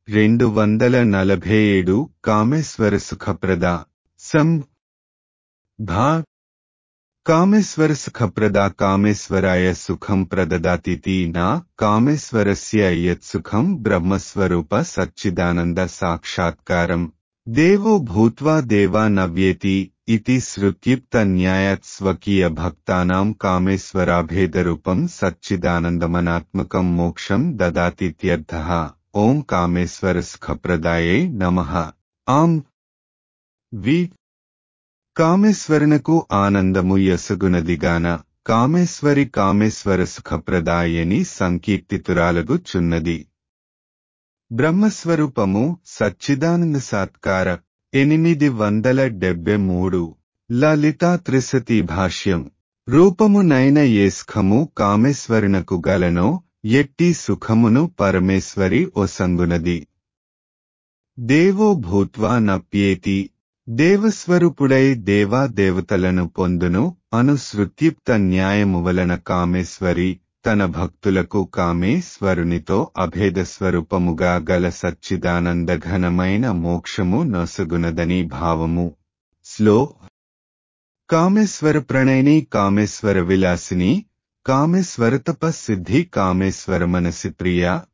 రెండు వందల నలభై ఏడు కామేశ్వర సుఖప్రద సం భా కామేశ్వర సుఖప్రదా కామేశ్వరాయ సుఖం ప్రదదాతితి నా కామేశ్వరస్య యత్ సుఖం బ్రహ్మస్వరూప సచ్చిదానంద సాక్షాత్కారం దేవో భూత్వా దేవా నవ్యేతి ఇతి శృత్యుక్త న్యాయాత్ స్వకీయ భక్తానాం కామేశ్వరాభేదరూపం సచ్చిదానందమనాత్మకం మోక్షం దదాతిత్యర్థః ఓం కామేశ్వర సుఖప్రదాయే నమః ఆం వి కామేశ్వరునకు ఆనందము యసగునదిగాన కామేశ్వరి కామేశ్వర సుఖప్రదాయని సంకీర్తితురాలగు చున్నది బ్రహ్మస్వరూపము సచ్చిదానంద సాత్కార ఎనిమిది వందల డెబ్బె మూడు లలితా త్రిశతి భాష్యం రూపమునైన ఏ సుఖము కామేశ్వరునకు గలనో ఎట్టి సుఖమును పరమేశ్వరి ఒసంగునది దేవో భూత్వా నప్యేతి దేవస్వరూపుడై దేవా దేవతలను పొందును అను శృత్యుక్త న్యాయము వలన కామేశ్వరి తన భక్తులకు కామేశ్వరునితో అభేద స్వరూపముగా గల సచ్చిదానంద ఘనమైన మోక్షము నొసగునదని భావము స్లో కామేశ్వర ప్రణయిని కామేశ్వర విలాసిని కామేశ్వర తప సిద్ధి కామేశ్వర మనసి ప్రియ